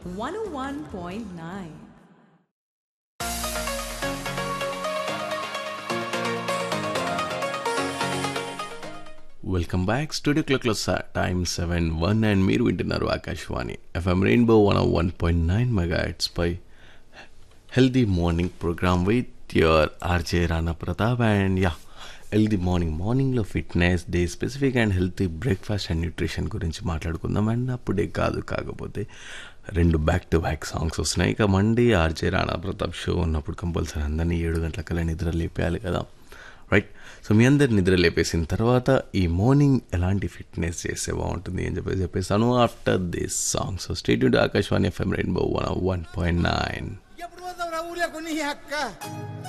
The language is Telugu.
101.9. వెల్కమ్ బ్యాక్ స్టూడియో క్లాక్లో టైమ్ సెవెన్ వన్ అండ్ మీరు వింటున్నారు Akashvani FM rainbow one one point nine mega పై healthy morning programme with your RJ Rana Pratap and yeah healthy morning మార్నింగ్లో fitness day specific and healthy breakfast and nutrition గురించి మాట్లాడుకుందాం అండ్ అప్పుడే కాదు కాకపోతే రెండు బ్యాక్ టు బ్యాక్ సాంగ్స్ వస్తున్నాయి ఇక Monday RJ Rana Pratap show ఉన్నప్పుడు కంపల్సరీ అందరినీ ఏడు గంటలకల్లా నిద్ర లేపేయాలి కదా రైట్ సో మీ అందరి నిద్ర లేపేసిన తర్వాత ఈ మార్నింగ్ ఎలాంటి ఫిట్నెస్ చేస్తే బాగుంటుంది అని చెప్పేసి చెప్పేసాను after this song so stay Akashvani FM rainbow one one point nine ఎప్పుడు పోతావు రా ఊర్లో కొన్ని అక్క